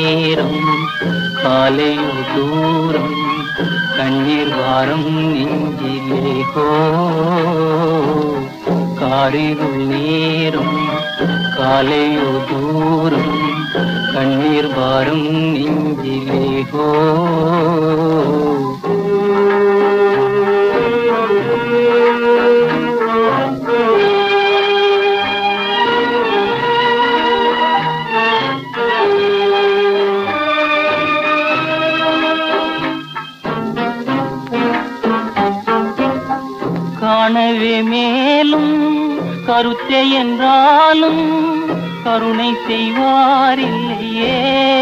நேரம் காலையோ தூரம் கண்ணீர் வாரம் நெஞ்சிலே ஹோ காரிருள் நேரம் காலையோ தூரம் கண்ணீர் வாரம் நெஞ்சிலே ஹோ காணவே மேலும் கருத்தை என்றாலும் கருணை செய்வாரில்லையே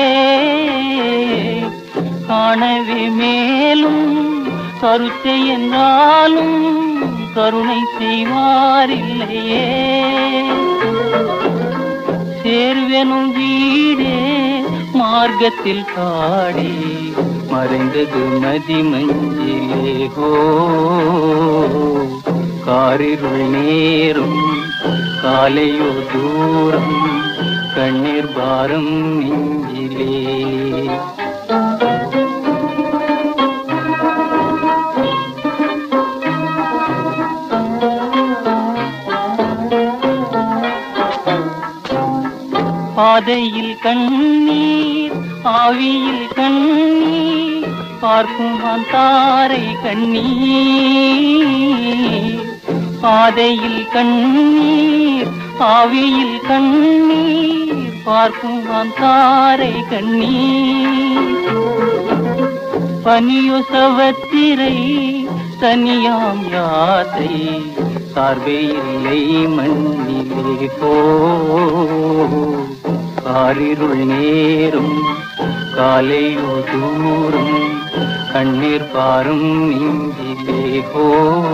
காணவே மேலும் கருத்தை என்றாலும் கருணை செய்வாரில்லையே சேர்வெனும் வீடே மார்க்கத்தில் காடே மறைந்தது மதி மஞ்சிலே ஹோ காரிருள் நேரும் காலையோ தூரம் கண்ணீர் பாரம் நெஞ்சிலே பாதையில் கண்ணீர் ஆவியில் கண்ணீர் பார்க்கும் தாரை கண்ணீர் பாதையில் கண்ணீர் ஆவியில் கண்ணீர் பார்க்கும் தாரை கண்ணீர் பனியு சவத்திரை தனியாம் யாத்தை சார்பே இல்லை மண்ணிலே போ காரிருள் நேரும் காலையோ தூரம் கண்ணீர் பாரும் நெஞ்சிலே ஹோ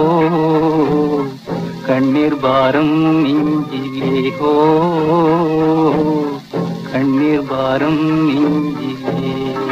கண்ணீர் பாரம் நெஞ்சிலே ஹோ கண்ணீர் பாரம் நெஞ்சிலே